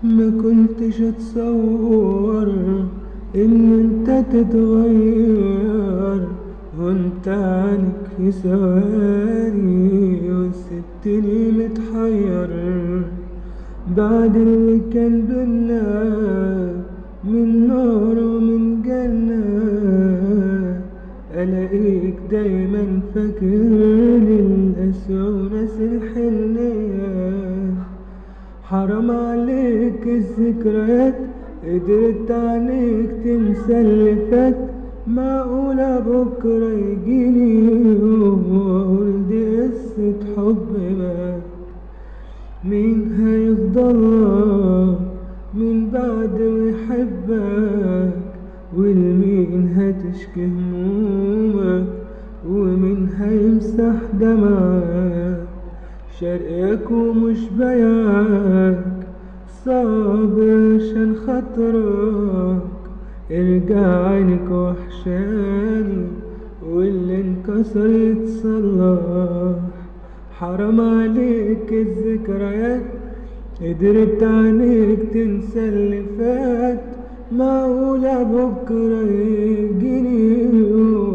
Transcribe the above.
ما كنتش اتصور ان انت تتغير وانت عنك في ثواني وسبتني متحير بعد اللي كان بينا من نار ومن جنة ألاقيك دايما فاكرني القسوة وناس الحنية حرام عليك الذكريات قدرت عليك تنسى اللي فات معقولة بكرة يجيني وأقول دي قصة حب مات مين هيفضل من بعد ويحبك والمين هتشكي همومك ومين هيمسح دمعك شرقك ومش بياك صابر عشان خاطرك ارجع عينك وحشاني واللي انكسر يتصلح حرام عليك الذكريات قدرت عليك تنسى اللي فات معقولة بكرة يجيني